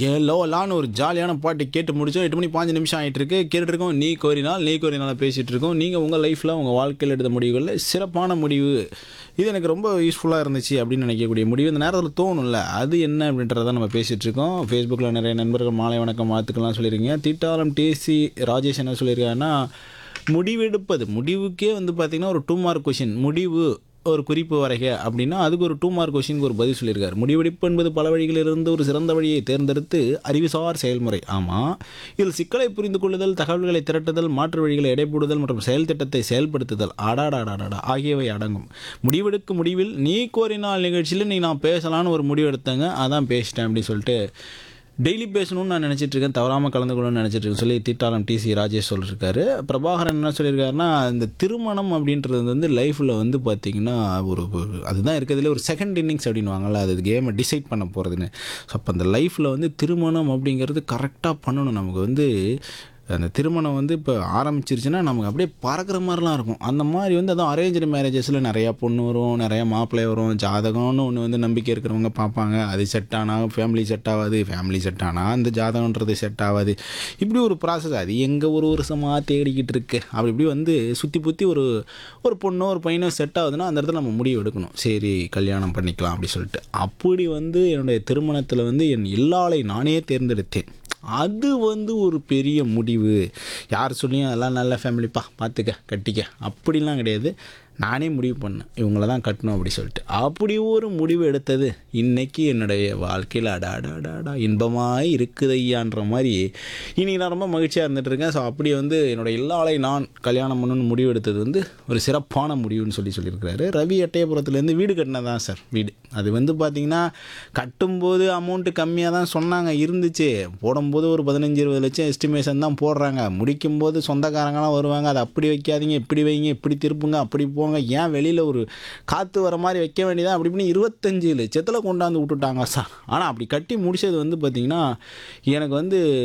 ஏலோ லான்னு ஒரு ஜாலியான பாட்டு கேட்டு முடிச்சோம் எட்டு மணி பாஞ்சு நிமிஷம் ஆகிட்டு இருக்கு கேட்டுட்டு இருக்கோம் நீ கோரினால் நீ கோரினால் பேசிகிட்டு இருக்கோம் நீங்கள் உங்கள் லைஃப்பில் உங்கள் வாழ்க்கையில் எடுத்த முடிவுகளில் சிறப்பான முடிவு இது எனக்கு ரொம்ப யூஸ்ஃபுல்லாக இருந்துச்சு அப்படின்னு நினைக்கக்கூடிய முடிவு இந்த நேரத்தில் தோணும்ல அது என்ன அப்படின்றத நம்ம பேசிகிட்டு இருக்கோம் ஃபேஸ்புக்கில் நிறைய நண்பர்கள் மாலை வணக்கம் வாழ்த்துக்கள்லாம் சொல்லியிருக்கீங்க தீட்டாளம் டிசி ராஜேஷ் என்ன சொல்லியிருக்காங்கன்னா முடிவெடுப்பது முடிவுக்கே வந்து பார்த்திங்கன்னா ஒரு டூ மார்க் கொஷின் முடிவு ஒரு குறிப்பு வரைக அப்படின்னா அதுக்கு ஒரு டூ மார்க் கொஷினுக்கு ஒரு பதில் சொல்லியிருக்காரு முடிவெடுப்பு என்பது பல வழிகளிலிருந்து ஒரு சிறந்த வழியை தேர்ந்தெடுத்து அறிவுசார் செயல்முறை ஆமாம் இதில் சிக்கலை புரிந்து கொள்ளுதல் தகவல்களை திரட்டுதல் மாற்று வழிகளை எடைபோடுதல் மற்றும் செயல் திட்டத்தை செயல்படுத்துதல் அடாடாடாடாடா ஆகியவை அடங்கும் முடிவெடுக்கும் முடிவில் நீ கோரினால் நிகழ்ச்சியில் நீ நான் பேசலான்னு ஒரு முடிவு எடுத்தேங்க அதான் பேசிட்டேன் அப்படின்னு சொல்லிட்டு டெய்லி பேசணும்னு நான் நினச்சிட்டு இருக்கேன் தவறாமல் கலந்து கொள்ளணும்னு நினச்சிட்டு இருக்கேன் சொல்லி தீட்டாளம் டிசி ராஜேஷ் சொல்லியிருக்காரு பிரபாகரன் என்ன சொல்லியிருக்காருன்னா இந்த திருமணம் அப்படின்றது வந்து லைஃப்பில் வந்து பார்த்திங்கன்னா ஒரு ஒரு- அதுதான் இருக்கிறதுல ஒரு செகண்ட் இன்னிங்ஸ் அப்படின்வாங்கல்ல அது கேமை டிசைட் பண்ண போகிறதுன்னு ஸோ அப்போ அந்த லைஃப்பில் வந்து திருமணம் அப்படிங்கிறது கரெக்டாக பண்ணணும் நமக்கு வந்து அந்த திருமணம் வந்து இப்போ ஆரம்பிச்சிருச்சுன்னா நமக்கு அப்படியே பறக்கிற மாதிரிலாம் இருக்கும் அந்த மாதிரி வந்து அதுவும் அரேஞ்சு மேரேஜஸில் நிறையா பொண்ணு வரும் நிறையா மாப்பிள்ளை வரும் ஜாதகம்னு ஒன்று வந்து நம்பிக்கை இருக்கிறவங்க பார்ப்பாங்க அது செட் ஆனால் ஃபேமிலி செட் ஆகாது ஃபேமிலி செட் ஆனால் அந்த ஜாதகன்றது செட் ஆகாது இப்படி ஒரு ப்ராசஸ் அது எங்கே ஒரு வருஷமாக தேடிக்கிட்டு இருக்கு அப்படி இப்படி வந்து சுற்றி புற்றி ஒரு ஒரு பொண்ணோ ஒரு பையனோ செட் ஆகுதுன்னா அந்த இடத்துல நம்ம முடிவு எடுக்கணும் சரி கல்யாணம் பண்ணிக்கலாம் அப்படி சொல்லிட்டு அப்படி வந்து என்னுடைய திருமணத்தில் வந்து என் இல்லாளை நானே தேர்ந்தெடுத்தேன் அது வந்து ஒரு பெரிய முடிவு யார் சொல்லியும் அதெல்லாம் நல்ல ஃபேமிலிப்பா பார்த்துக்க கட்டிக்க அப்படிலாம் கிடையாது நானே முடிவு பண்ணேன் இவங்கள தான் கட்டணும் அப்படி சொல்லிட்டு அப்படி ஒரு முடிவு எடுத்தது இன்னைக்கு என்னுடைய வாழ்க்கையில் அடா அடா அடா அடா இன்பமாக இருக்குது ஐயான்ற மாதிரி இன்னைக்கு நான் ரொம்ப மகிழ்ச்சியாக இருந்துட்டு இருக்கேன் ஸோ அப்படி வந்து என்னோட எல்லாளை நான் கல்யாணம் பண்ணணும்னு முடிவு எடுத்தது வந்து ஒரு சிறப்பான முடிவுன்னு சொல்லி சொல்லியிருக்கிறாரு ரவி எட்டயபுரத்துலேருந்து வீடு கட்டினதான் சார் வீடு அது வந்து பார்த்திங்கன்னா கட்டும்போது அமௌண்ட்டு கம்மியாக தான் சொன்னாங்க இருந்துச்சு போடும்போது ஒரு பதினஞ்சு இருபது லட்சம் எஸ்டிமேஷன் தான் போடுறாங்க முடிக்கும்போது சொந்தக்காரங்களாம் வருவாங்க அதை அப்படி வைக்காதீங்க இப்படி வைங்க இப்படி திருப்புங்க அப்படி போங்க ஏன் வெளியில் ஒரு காற்று வர மாதிரி வைக்க வேண்டியதா அப்படி இப்படின்னு இருபத்தஞ்சு லட்சத்தில் கொண்டாந்து விட்டுட்டாங்க சார் ஆனால் அப்படி கட்டி முடிச்சது வந்து பார்த்திங்கன்னா எனக்கு வந்து